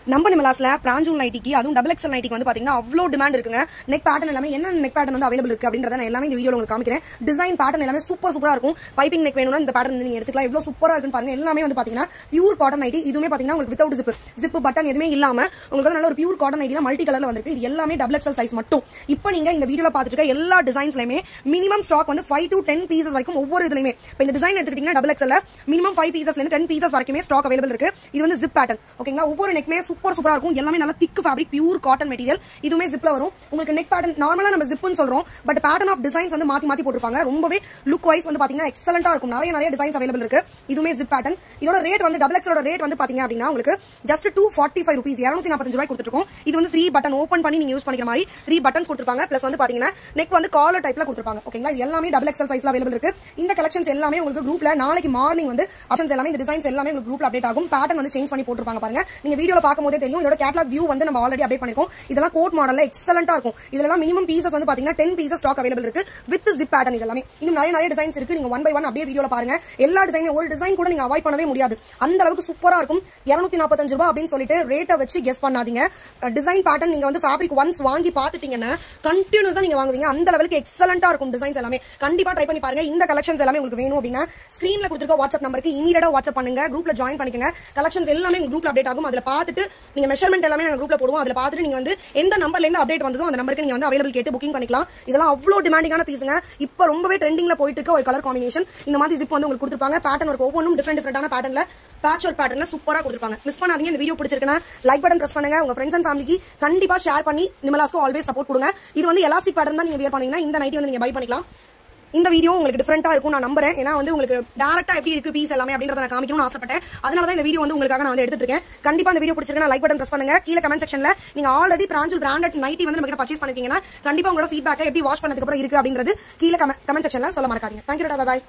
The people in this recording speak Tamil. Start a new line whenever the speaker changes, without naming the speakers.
நம்ம நிமலாஸ்ல பிராஞ்சூல் நைட்டிக்கு அதுவும் டபுள் எக்ஸல் நைட்டிக்கு வந்து பாத்தீங்கன்னா அவ்வளோ டிமாண்ட் இருக்குங்க நெக் பேட்டர்ன் எல்லாமே என்ன நெக் பேட்டர்ன் வந்து அவைலபிள் இருக்கு அப்படின்றத நான் எல்லாமே இந்த வீடியோ உங்களுக்கு காமிக்கிறேன் டிசைன் பேட்டர்ன் எல்லாமே சூப்பர் சூப்பரா இருக்கும் பைப்பிங் நெக் வேணும்னா இந்த பேட்டர்ன் நீங்க எடுத்துக்கலாம் எவ்வளவு சூப்பரா இருக்குன்னு பாருங்க எல்லாமே வந்து பாத்தீங்கன்னா பியூர் காட்டன் நைட்டி இதுவுமே பாத்தீங்கன்னா உங்களுக்கு வித்தவுட் ஜிப் ஜிப் பட்டன் எதுவுமே இல்லாம உங்களுக்கு வந்து நல்ல ஒரு பியூர் காட்டன் நைட்டில மல்டி கலர்ல வந்திருக்கு இது எல்லாமே டபுள் எக்ஸல் சைஸ் மட்டும் இப்போ நீங்க இந்த வீடியோல பாத்துட்டு இருக்க எல்லா டிசைன்ஸ்லயுமே மினிமம் ஸ்டாக் வந்து ஃபைவ் டு டென் பீசஸ் வரைக்கும் ஒவ்வொரு இதுலயுமே இப்போ இந்த டிசைன் எடுத்துக்கிட்டீங்கன்னா டபுள் எக்ஸ்எல் மினிமம் ஃபைவ் பீசஸ்ல இருந்து டென் பீசஸ் வரைக்குமே ஸ்டாக் அவைலபிள் இருக்கு இது வந்து ஜிப் பேட்டர்ன் ஓகேங்களா ஒவ்வொரு நெக்மே சூப்பர் சூப்பரா இருக்கும் எல்லாமே நல்ல thick fabric pure cotton material இதுவுமே ஜிப்ல வரும் உங்களுக்கு நெக் பேட்டர்ன் நார்மலா நம்ம ஜிப்னு சொல்றோம் பட் பேட்டர்ன் ஆஃப் டிசைன்ஸ் வந்து மாத்தி மாத்தி போட்டிருப்பாங்க ரொம்பவே லுக் வைஸ் வந்து பாத்தீங்கன்னா எக்ஸலண்டா இருக்கும் நிறைய நிறைய டிசைன்ஸ் அவைலபிள் இருக்கு இதுவுமே ஜிப் பேட்டர்ன் இதோட ரேட் வந்து டபுள் எக்ஸலோட ரேட் வந்து பாத்தீங்க அப்படின்னா உங்களுக்கு just two forty five rupees இரநூத்தி நாற்பத்தஞ்சு ரூபாய் கொடுத்துருக்கோம் இது வந்து த்ரீ பட்டன் ஓப்பன் பண்ணி நீங்க யூஸ் பண்ணிக்கிற மாதிரி த்ரீ பட்டன் கொடுத்துருப்பாங்க பிளஸ் வந்து பாத்தீங்கன்னா நெக் வந்து காலர் டைப்ல கொடுத்துருப்பாங்க ஓகேங்களா இது எல்லாமே டபுள் எக்ஸல் சைஸ்ல அவைலபிள் இருக்கு இந்த கலெக்ஷன்ஸ் எல்லாமே உங்களுக்கு குரூப்ல நாளைக்கு மார்னிங் வந்து ஆப்ஷன்ஸ் எல்லாமே இந்த டிசைன்ஸ் எல்லாமே உங்களுக்கு குரூப்ல அப்டேட் ஆகும் பேட்டர்ன் வந்து சேஞ்ச் பண்ணி போட்டுருப்பாங்க பாருங்க நீங்க வீடியோல பார்க்கும்போதே தெரியும் இதோட கேட்லாக் வியூ வந்து நம்ம ஆல்ரெடி அப்டேட் பண்ணிருக்கோம் இதெல்லாம் கோட் மாடல்ல எக்ஸலண்டா இருக்கும் இதெல்லாம் மினிமம் பீசஸ் வந்து பாத்தீங்கன்னா டென் பீசஸ் ஸ்டாக் அவைலபிள் இருக்கு வித் ஜிப் பேட்டர்ன் இதெல்லாமே இன்னும் நிறைய நிறைய டிசைன்ஸ் இருக்கு நீங்க ஒன் பை ஒன் அப்படியே வீடியோல பாருங்க எல்லா டிசைனுமே ஒரு டிசைன் கூட நீங்க அவாய்ட் பண்ணவே முடியாது அந்த அளவுக்கு சூப்பரா இருக்கும் இருநூத்தி நாற்பத்தஞ்சு ரூபாய் அப்படின்னு சொல்லிட்டு ரேட்டை வச்சு கெஸ் பண்ணாதீங்க டிசைன் பேட்டர்ன் நீங்க வந்து ஃபேப்ரிக் ஒன்ஸ் வாங்கி பாத்துட்டீங்கன்னா கண்டினியூஸா நீங்க வாங்குவீங்க அந்த லெவலுக்கு எக்ஸலண்டா இருக்கும் டிசைன்ஸ் எல்லாமே கண்டிப்பா ட்ரை பண்ணி பாருங்க இந்த கலெக்ஷன்ஸ் எல்லாமே உங்களுக்கு வேணும் அப்படின்னா ஸ்கிரீன்ல கொடுத்துருக்க வாட்ஸ்அப் நம்பருக்கு இமீடியட்டா வாட்ஸ்அப் பண்ணுங்க குரூப்ல ஜாயின் பண்ணிக்கங்க கலெக்ஷன்ஸ் எல்லாமே குரூப்ல அப்டேட் ஆகும் அதுல பார்த்துட்டு நீங்க மெஷர்மெண்ட் எல்லாமே நாங்க குரூப்ல போடுவோம் அதுல பார்த்துட்டு நீங்க வந்து எந்த நம்பர்ல இருந்து அப்டேட் வந்ததோ அந்த நம்பருக்கு நீங்க வந்து அவைலபிள் கேட்டு புக்கிங் பண்ணிக்கலாம் இதெல்லாம் அவ்வளவு டிமாண்டிங்கான பீஸுங்க இப்போ ரொம்பவே ட்ரெண்டிங்ல போயிட்டு இருக்க ஒரு கலர் காம்பினேஷன் இந்த மாதிரி ஜிப் வந்து உங்களுக்கு கொடுத்துருப்பாங்க பேட்டர்ன் ஒரு ஒவ்வொன்றும் டிஃப்ரெண்ட் டிஃப்ரெண்டான பேட்டர்ன்ல பேட்ச் ஒர்க் பேட்டர்ன்ல சூப்பரா கொடுத்துருப்பாங்க மிஸ் பண்ணாதீங்க இந்த வீடியோ பிடிச்சிருக்குன்னா லைக் பட்டன் பிரஸ் பண்ணுங்க உங்க ஃப்ரெண்ட்ஸ் அண்ட் ஃபேமிலிக்கு கண்டிப்பா ஷேர் பண்ணி நிமலாஸ்க்கு ஆல்வேஸ் சப்போர்ட் கொடுங்க இது வந்து எலாஸ்டிக் பேட்டர்ன் தான் நீங்க வியர் பண்ணீங்கன்னா இந்த நைட்டி வந்து நீங்க பை பண்ணிக்கலாம் இந்த வீடியோ உங்களுக்கு டிஃப்ரெண்டா இருக்கும் நான் நம்புறேன் ஏன்னா வந்து உங்களுக்கு டேரக்டா எப்படி இருக்கு பீஸ் எல்லாமே அப்படின்றத நான் காமிக்கணும்னு ஆசைப்பட்டேன் அதனால தான் இந்த வீடியோ வந்து உங்களுக்காக நான் வந்து எடுத்துட்டு இருக்கேன் கண்டிப்பா இந்த வீடியோ பிடிச்சிருக்கா லைக் பட்டன் பிரஸ் பண்ணுங்க கீழே கமெண்ட் செக்ஷன்ல நீங்க ஆல்ரெடி பிராஞ்சல் பிராண்டட் நைட்டி வந்து நம்ம பர்ச்சேஸ் பண்ணிருக்கீங்கன்னா கண்டிப்பா உங்களோட ஃபீட்பேக் எப்படி வாஷ் பண்ணதுக்கு அப்புறம் இருக்கு அப்படின்றது கீழே கமெண்ட் செக்ஷன்ல சொல்ல மறக்காதீங்க தேங்க்யூ பாய்